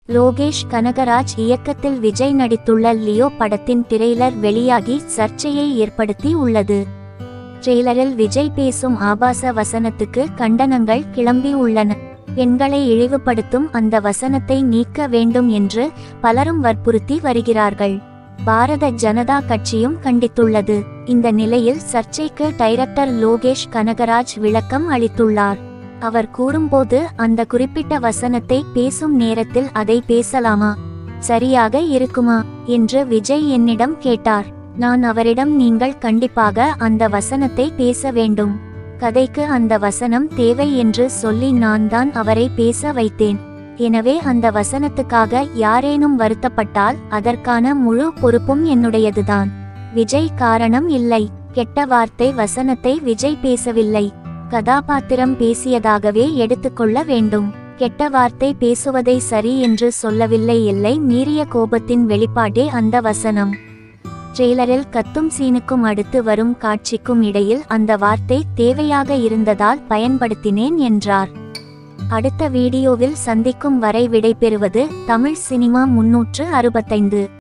லோகேஷ் கனகராஜ் இயக்கத்தில் விஜய் நடித்துள்ள லியோ படத்தின் ட்ரெய்லர் வெளியாகி சர்ச்சையை ஏற்படுத்தி உள்ளது ட்ரெய்லரில் விஜய் பேசும் ஆபாச வசனத்துக்கு கண்டனங்கள் கிளம்பி உள்ளன பெண்களை இழிவுபடுத்தும் அந்த வசனத்தை நீக்க வேண்டும் என்று பலரும் வற்புறுத்தி வருகிறார்கள் பாரத ஜனதா கட்சியும் கண்டித்துள்ளது இந்த நிலையில் சர்ச்சைக்கு டைரக்டர் லோகேஷ் கனகராஜ் விளக்கம் அளித்துள்ளார் அவர் கூறும்போது அந்த குறிப்பிட்ட வசனத்தை பேசும் நேரத்தில் அதை பேசலாமா சரியாக இருக்குமா என்று விஜய் என்னிடம் கேட்டார் நான் அவரிடம் நீங்கள் கண்டிப்பாக அந்த வசனத்தை பேச வேண்டும் கதைக்கு அந்த வசனம் தேவை என்று சொல்லி நான் தான் அவரை பேச வைத்தேன் எனவே அந்த வசனத்துக்காக யாரேனும் வருத்தப்பட்டால் அதற்கான முழு பொறுப்பும் என்னுடையதுதான் விஜய் காரணம் இல்லை கெட்ட வார்த்தை வசனத்தை விஜய் பேசவில்லை கதாபாத்திரம் பேசியதாகவே எடுத்துக்கொள்ள வேண்டும் கெட்ட வார்த்தை பேசுவதை சரி என்று சொல்லவில்லை எல்லை மீறிய கோபத்தின் வெளிப்பாடே அந்த வசனம் ட்ரெய்லரில் கத்தும் சீனுக்கும் அடுத்து வரும் காட்சிக்கும் இடையில் அந்த வார்த்தை தேவையாக இருந்ததால் பயன்படுத்தினேன் என்றார் அடுத்த வீடியோவில் சந்திக்கும் வரை விடைபெறுவது தமிழ் சினிமா முன்னூற்று அறுபத்தைந்து